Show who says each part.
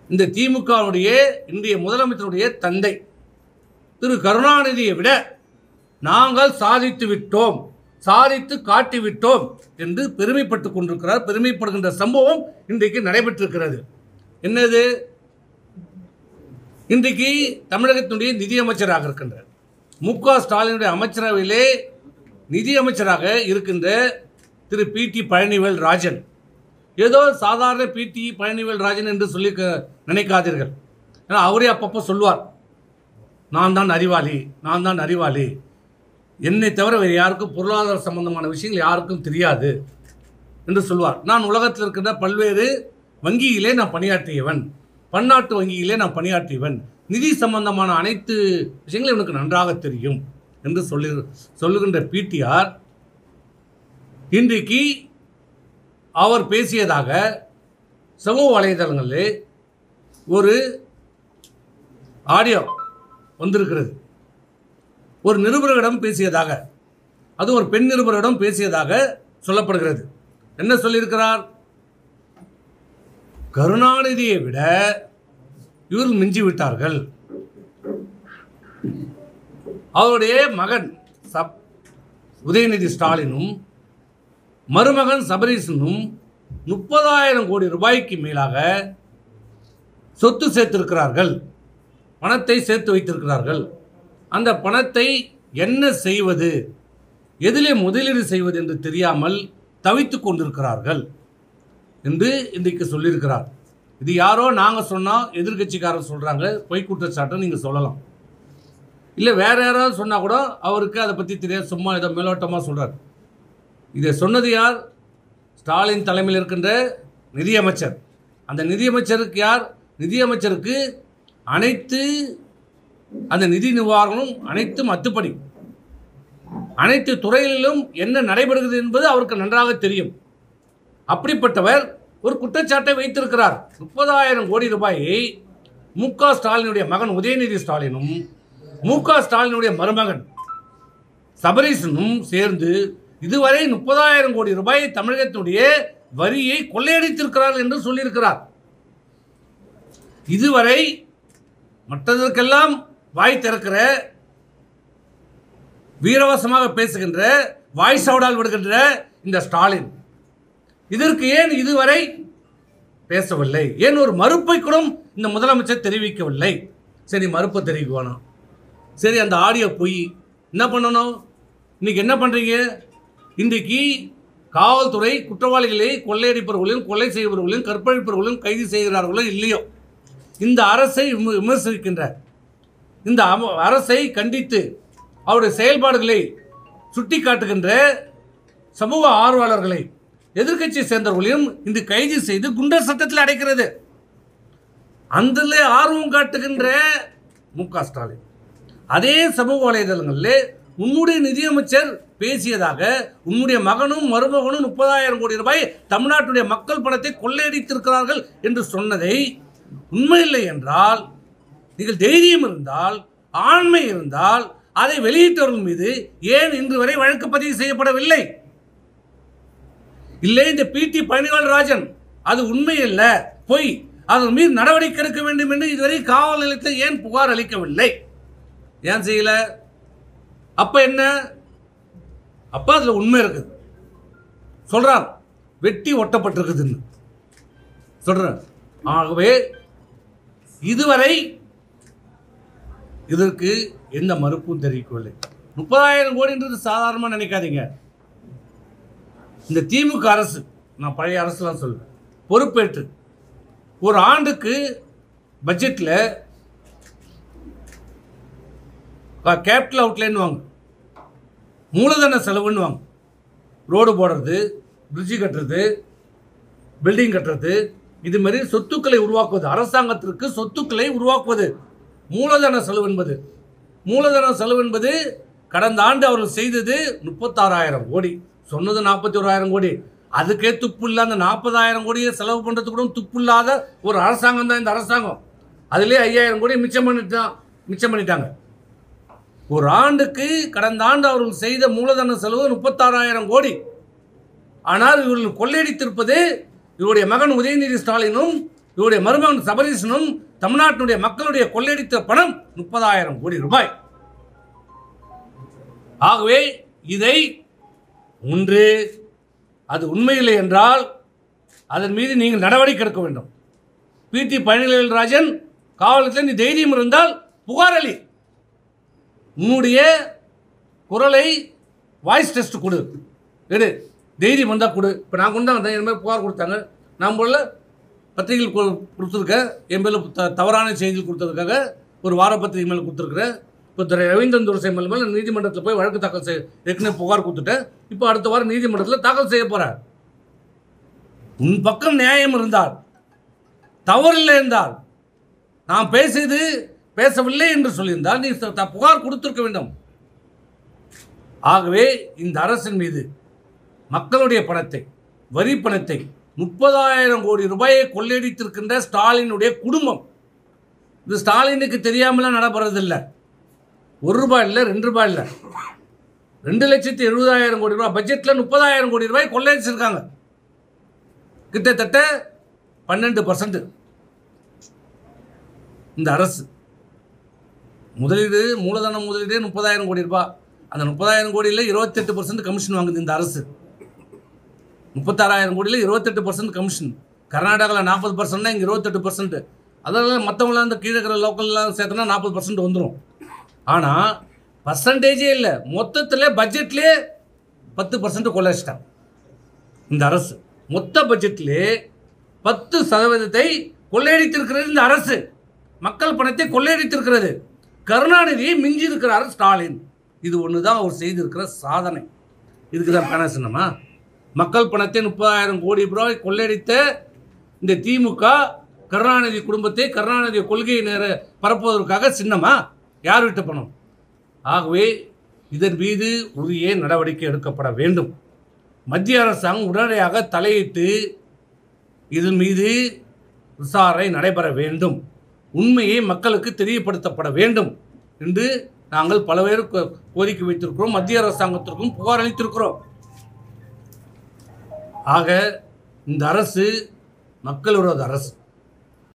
Speaker 1: இந்த திமுகவுடைய இன்றைய முதலமைச்சருடைய தந்தை திரு கருணாநிதியை விட நாங்கள் சாதித்து விட்டோம் சாதித்து காட்டி விட்டோம் என்று பெருமைப்பட்டுக் கொண்டிருக்கிறார் பெருமைப்படுகின்ற சம்பவம் இன்றைக்கு நடைபெற்றிருக்கிறது என்னது இன்றைக்கு தமிழகத்தினுடைய நிதியமைச்சராக இருக்கின்றார் மு க ஸ்டாலினுடைய அமைச்சரவையிலே நிதியமைச்சராக இருக்கின்ற திரு பி டி பழனிவேல் ராஜன் ஏதோ சாதாரண பி டி பழனிவேல் ராஜன் என்று சொல்லி க- நினைக்காதீர்கள் ஏன்னா அவரே அப்பப்போ சொல்லுவார் நான் தான் அறிவாளி நான் தான் அறிவாளி என்னை தவிர வேறு யாருக்கும் பொருளாதார சம்பந்தமான விஷயங்கள் யாருக்கும் தெரியாது என்று சொல்வார் நான் உலகத்தில் இருக்கின்ற பல்வேறு வங்கியிலே நான் பணியாற்றியவன் பன்னாட்டு வங்கியிலே நான் பணியாற்றியவன் நிதி சம்பந்தமான அனைத்து விஷயங்களும் எனக்கு நன்றாக தெரியும் என்று சொல்லி சொல்லுகின்ற பிடிஆர் இன்றைக்கு அவர் பேசியதாக சமூக வலைதளங்களில் ஒரு ஆடியோ வந்திருக்கிறது ஒரு நிருபரிடம் பேசியதாக அது ஒரு பெண் நிருபரிடம் பேசியதாக சொல்லப்படுகிறது என்ன சொல்லியிருக்கிறார் கருணாநிதியை விட இவர் மிஞ்சி விட்டார்கள் அவருடைய மகன் சப் உதயநிதி ஸ்டாலினும் மருமகன் சபரீசனும் முப்பதாயிரம் கோடி ரூபாய்க்கு மேலாக சொத்து சேர்த்திருக்கிறார்கள் பணத்தை சேர்த்து வைத்திருக்கிறார்கள் அந்த பணத்தை என்ன செய்வது எதிலே முதலீடு செய்வது என்று தெரியாமல் தவித்துக் கொண்டிருக்கிறார்கள் என்று இன்றைக்கு சொல்லியிருக்கிறார் இது யாரோ நாங்கள் சொன்னால் எதிர்க்கட்சிக்காரர் சொல்கிறாங்க பொய் குற்றச்சாட்டு நீங்கள் சொல்லலாம் இல்லை வேற யாராவது சொன்னால் கூட அவருக்கு அதை பற்றி தெரியாது சும்மா ஏதோ மேலோட்டமாக சொல்கிறார் இதை சொன்னது யார் ஸ்டாலின் தலைமையில் இருக்கின்ற நிதியமைச்சர் அந்த நிதியமைச்சருக்கு யார் நிதியமைச்சருக்கு அனைத்து அந்த நிதி நிர்வாகமும் அனைத்தும் அத்துப்படி அனைத்து துறைகளிலும் என்ன நடைபெறுகிறது என்பது அவருக்கு நன்றாக தெரியும் அப்படிப்பட்டவர் ஒரு குற்றச்சாட்டை வைத்திருக்கிறார் முப்பதாயிரம் கோடி ரூபாயை மு க ஸ்டாலினுடைய மகன் உதயநிதி ஸ்டாலினும் மு க ஸ்டாலினுடைய மருமகன் சபரீசனும் சேர்ந்து இதுவரை முப்பதாயிரம் கோடி ரூபாய் தமிழகத்துடைய வரியை கொள்ளையடித்திருக்கிறார்கள் என்று சொல்லியிருக்கிறார் இதுவரை மற்றதற்கெல்லாம் வாய் திறக்கிற வீரவசமாக பேசுகின்ற வாய் சவுடால் விடுகின்ற இந்த ஸ்டாலின் இதற்கு ஏன் இதுவரை பேசவில்லை ஏன் ஒரு மறுப்பை கூட இந்த முதலமைச்சர் தெரிவிக்கவில்லை சரி மறுப்பை தெரிவிக்கணும் சரி அந்த ஆடியோ பொய் என்ன பண்ணணும் இன்னைக்கு என்ன பண்ணுறீங்க இன்றைக்கு காவல்துறை குற்றவாளிகளை கொள்ளையடிப்பவர்களையும் கொலை செய்பவர்களையும் கற்பழிப்பவர்களையும் கைது செய்கிறார்களோ இல்லையோ இந்த அரசை விம- விமர்சிக்கின்ற இந்த அம- அரசை கண்டித்து அவருடைய செயல்பாடுகளை சுட்டிக்காட்டுகின்ற சமூக ஆர்வலர்களை எதிர்க்கட்சியை சேர்ந்தவர்களையும் இன்று கைது செய்து குண்டர் சட்டத்தில் அடைக்கிறது அதில் ஆர்வம் காட்டுகின்ற மு க ஸ்டாலின் அதே சமூக வலைதளங்களில் உன்னுடைய நிதியமைச்சர் பேசியதாக உன்னுடைய மகனும் மருமகனும் முப்பதாயிரம் கோடி ரூபாய் தமிழ்நாட்டுடைய மக்கள் பணத்தை கொள்ளையடித்திருக்கிறார்கள் என்று சொன்னதை உண்மையில்லை என்றால் நீங்கள் தைரியம் இருந்தால் ஆண்மை இருந்தால் அதை வெளியிட்டவர்கள் மீது ஏன் இன்று வரை வழக்கு பதிவு செய்யப்படவில்லை இல்லை இந்த பிடி பழனிவாள் ராஜன் அது உண்மை அல்ல பொய் அதன் மீது நடவடிக்கை எடுக்க வேண்டும் என்று இதுவரை காவல் நிலையத்தில் ஏன் புகார் அளிக்கவில்லை ஏன் செய்யல அப்ப என்ன அப்ப அதுல உண்மை இருக்குது சொல்றான் வெட்டி ஒட்டப்பட்டிருக்குதுன்னு சொல்றேன் ஆகவே இதுவரை இதற்கு எந்த மறுப்பும் தெரிவிக்கவில்லை முப்பதாயிரம் கோடின்றது சாதாரணமாக நினைக்காதீங்க இந்த திமுக அரசு நான் பழைய அரசுலாம் சொல்லுவேன் பொறுப்பேற்று ஒரு ஆண்டுக்கு பட்ஜெட்டில் கேபிட்டல் அவுட்லேன்னு வாங்க மூலதன செலவுன்னு வாங்க ரோடு போடுறது பிரிட்ஜு கட்டுறது பில்டிங் கட்டுறது இது மாதிரி சொத்துக்களை உருவாக்குவது அரசாங்கத்திற்கு சொத்துக்களை உருவாக்குவது மூலதன செலவு என்பது மூலதன செலவு என்பது கடந்த ஆண்டு அவர்கள் செய்தது முப்பத்தாறாயிரம் கோடி சொன்னது நாற்பத்தி ஓராயிரம் கோடி அதுக்கே துப்பு இல்லாத அந்த நாற்பதாயிரம் கோடியை செலவு பண்ணுறதுக்கு கூட துப்பு இல்லாத ஒரு அரசாங்கம் தான் இந்த அரசாங்கம் அதிலே ஐயாயிரம் கோடி மிச்சம் பண்ணிட்டான் மிச்சம் பண்ணிட்டாங்க ஒரு ஆண்டுக்கு கடந்த ஆண்டு அவர்கள் செய்த மூலதன செலவு முப்பத்தாறாயிரம் கோடி ஆனால் இவர்கள் கொள்ளையடித்திருப்பது இவருடைய மகன் உதயநிதி ஸ்டாலினும் இவருடைய மருமகன் சபரீசனும் தமிழ்நாட்டினுடைய மக்களுடைய கொள்ளையடித்த பணம் முப்பதாயிரம் கோடி ரூபாய் ஆகவே இதை ஒன்று அது உண்மையில்லை என்றால் அதன் மீது நீங்கள் நடவடிக்கை எடுக்க வேண்டும் பிடி பழனிவேல்ராஜன் காவலத்தில் நீ தைரியம் இருந்தால் புகார் அளி உன்னுடைய குரலை வாய்ஸ் டெஸ்ட் கொடு எடு தைரியம் வந்தால் கொடு இப்போ நான் கொண்டு வந்தேன் என் மேலே புகார் கொடுத்தாங்க நான் போல பத்திரிகைகள் கொ- கொடுத்துருக்கேன் என் மேலே த தவறான செய்திகள் கொடுத்ததுக்காக ஒரு வார பத்திரிகை மேலே கொடுத்துருக்குறேன் இப்போ திரு ரவீந்திரன் துரசை மேலே மேலே நீதிமன்றத்தில் போய் வழக்கு தாக்கல் செய்ய ஏற்கனவே புகார் கொடுத்துட்டேன் இப்போ அடுத்த வாரம் நீதிமன்றத்தில் தாக்கல் செய்ய போகிறேன் உன் பக்கம் நியாயம் இருந்தால் தவறில்லை என்றால் நான் பேசியது பேசவில்லை என்று சொல்லியிருந்தால் நீ ச- த- புகார் கொடுத்திருக்க வேண்டும் ஆகவே இந்த அரசின் மீது மக்களுடைய பணத்தை வரி பணத்தை முப்பதாயிரம் கோடி ரூபாயை கொள்ளையடித்திருக்கின்ற ஸ்டாலினுடைய குடும்பம் இது ஸ்டாலினுக்கு தெரியாமலாம் நடைபெறதில்லை ஒரு ரூபாய் இல்லை ரெண்டு ரூபாய் இல்லை ரெண்டு லட்சத்தி எழுபதாயிரம் கோடி ரூபாய் பட்ஜெட்டில் முப்பதாயிரம் கோடி ரூபாய் கொள்ளையடிச்சிருக்காங்க கிட்டத்தட்ட பன்னெண்டு பர்சன்ட் இந்த அரசு முதலீடு மூலதன முதலீடே முப்பதாயிரம் கோடி ரூபாய் அந்த முப்பதாயிரம் கோடியில் இருபத்தெட்டு பர்சன்ட் கமிஷன் வாங்குது இந்த அரசு முப்பத்தாறாயிரம் கோடியில் இருபத்தெட்டு பர்சன்ட் கமிஷன் கர்நாடகாவில் நாற்பது பர்சன்ட்னா இங்கே இருபத்தெட்டு பர்சன்ட் அதெல்லாம் மற்றவங்களாம் இந்த கீழே இருக்கிற லோக்கல்லாம் சேர்த்தனா நாற்பது பர்சன்ட் வந்துடும் ஆனால் பர்சன்டேஜே இல்லை மொத்தத்தில் பட்ஜெட்லேயே பத்து பர்சன்ட் கொள்ளைச்சிட்டாங்க இந்த அரசு மொத்த பட்ஜெட்டிலே பத்து சதவீதத்தை கொள்ளையடித்திருக்கிறது இந்த அரசு மக்கள் பணத்தை கொள்ளையடித்திருக்கிறது கருணாநிதியை மிஞ்சி இருக்கிறார் ஸ்டாலின் இது ஒன்று தான் அவர் செய்திருக்கிற சாதனை இதுக்கு தான் பேன சின்னமா மக்கள் பணத்தை முப்பதாயிரம் கோடி ரூபாய் கொள்ளையடித்த இந்த திமுக கருணாநிதி குடும்பத்தை கருணாநிதி கொள்கையை நேர பரப்புவதற்காக சின்னமா யார் விட்ட பணம் ஆகவே இதன் மீது உரிய நடவடிக்கை எடுக்கப்பட வேண்டும் மத்திய அரசாங்கம் உடனடியாக தலையிட்டு இதன் மீது விசாரணை நடைபெற வேண்டும் உண்மையை மக்களுக்கு தெரியப்படுத்தப்பட வேண்டும் என்று நாங்கள் பலவேறு கோ- கோரிக்கை வைத்திருக்கிறோம் மத்திய அரசாங்கத்திற்கும் புகார் அளித்திருக்கிறோம் ஆக இந்த அரசு மக்கள் விரோத அரசு